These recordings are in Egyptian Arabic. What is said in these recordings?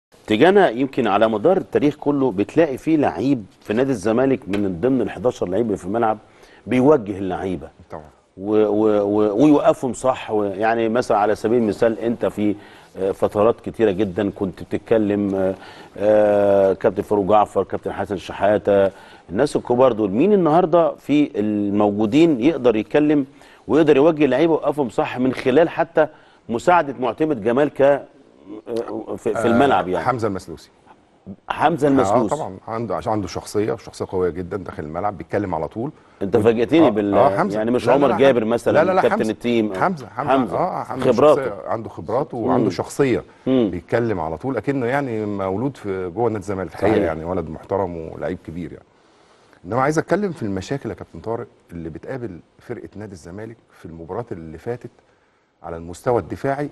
تجانا يمكن على مدار التاريخ كله بتلاقي فيه لعيب في نادي الزمالك من ضمن ال 11 لعيب اللي في الملعب بيوجه اللعيبه طبعا و و و ويوقفهم صح و- يعني مثلا على سبيل المثال انت في آه، فترات كتيره جدا كنت بتتكلم آه، آه، كابتن فاروق جعفر كابتن حسن شحاته الناس الكبار دول مين النهارده في الموجودين يقدر يتكلم ويقدر يوجه اللعيبه ويوقفهم صح من خلال حتى مساعده معتمد جمال ك آه، في, في الملعب يعني حمزه المسلوسي حمزه المسلوس اه طبعا عنده عشان عنده شخصيه وشخصيه قويه جدا داخل الملعب بيتكلم على طول انت فاجئتني آه، بال آه، حمزة. يعني مش لا، لا، عمر لا، جابر حمزة. مثلا لا لا لا كابتن حمزة. التيم حمزه حمزه, حمزة. اه عنده خبراته. شخصية- عنده خبرات وعنده شخصيه مم. بيتكلم على طول اكنه يعني مولود في جوه نادي الزمالك صحيح. الحقيقه يعني ولد محترم ولعيب كبير يعني انما عايز اتكلم في المشاكل يا كابتن طارق اللي بتقابل فرقه نادي الزمالك في المباريات اللي فاتت على المستوى الدفاعي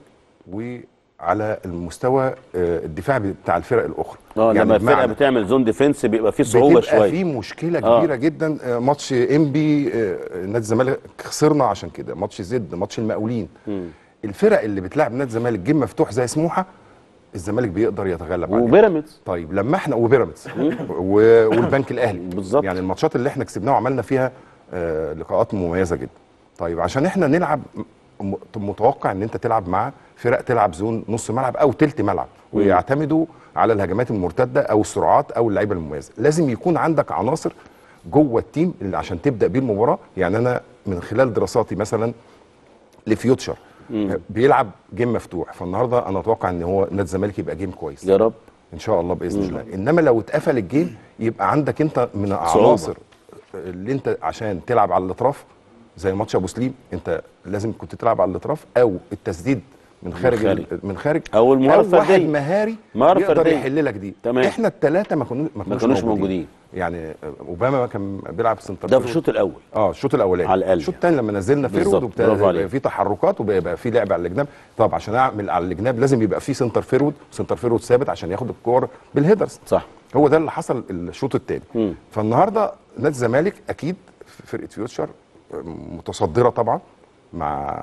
وعلى المستوى آه، الدفاعي بتاع الفرق الاخرى اه لما الفرقه بمعنى بتعمل زون ديفنس بيبقى فيه صعوبه بتبقى شويه في مشكله آه. كبيره جدا آه، ماتش انبي آه، نادي الزمالك خسرنا عشان كده ماتش زد ماتش المقاولين مم. الفرق اللي بتلعب نادي الزمالك جيم مفتوح زي سموحه الزمالك بيقدر يتغلب عليها وبيراميدز طيب لما احنا وبيراميدز و- والبنك الاهلي بالظبط. يعني الماتشات اللي احنا كسبناها وعملنا فيها آه، لقاءات مميزه جدا طيب عشان احنا نلعب م- متوقع ان انت تلعب مع فرق تلعب زون نص ملعب او تلت ملعب ويعتمدوا على الهجمات المرتده او السرعات او اللعيبه المميزه لازم يكون عندك عناصر جوه التيم اللي عشان تبدا بيه المباراه يعني انا من خلال دراساتي مثلا لفيوتشر بيلعب جيم مفتوح فالنهارده انا اتوقع ان هو نادي الزمالك يبقى جيم كويس يا رب ان شاء الله باذن الله انما لو اتقفل الجيم يبقى عندك انت من العناصر اللي انت عشان تلعب على الاطراف زي ماتش ابو سليم انت لازم كنت تلعب على الاطراف او التسديد من خارج خارج. ال- من خارج أو المهارة او واحد الفردية. مهاري مهارة يقدر فردية. يحل لك دي تمام. احنا الثلاثه ما كانوا ما كانوش موجودين. يعني اوباما كان بيلعب سنتر ده في فيرود. الشوط الاول اه الشوط الاولاني على الأقل الشوط الثاني لما نزلنا بالظبط، فيرود برافو عليك. وبقى في تحركات وبقى في لعب على الجناب طب عشان اعمل على الجناب لازم يبقى في سنتر فيرود سنتر فيرود ثابت عشان ياخد الكور بالهيدرز صح هو ده اللي حصل الشوط الثاني مم. فالنهارده نادي الزمالك اكيد فرقه فيوتشر متصدره طبعا مع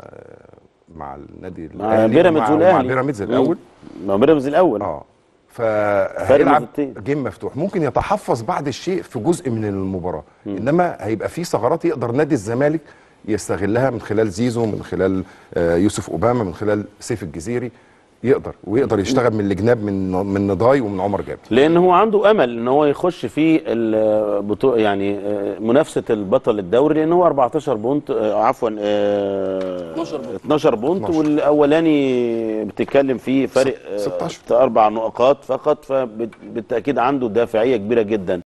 مع النادي مع الأهلي بيراميدز ومع- والاهلي مع بيراميدز الاول مم. مع بيراميدز الاول اه فهيلعب نقطتين. جيم مفتوح ممكن يتحفظ بعض الشيء في جزء من المباراه انما هيبقى في ثغرات يقدر نادي الزمالك يستغلها من خلال زيزو من خلال آه، يوسف اوباما من خلال سيف الجزيري يقدر ويقدر يشتغل من الجناب من من نضاي ومن عمر جابر لان هو عنده امل ان هو يخش في البطوله يعني آه، منافسه البطل الدوري لان هو 14 بونت آه، عفوا آه، 12 بونت. 12 بونت 12. والاولاني بتتكلم فيه فرق آه، 16. اربع نقاط فقط فبالتاكيد عنده دافعيه كبيره جدا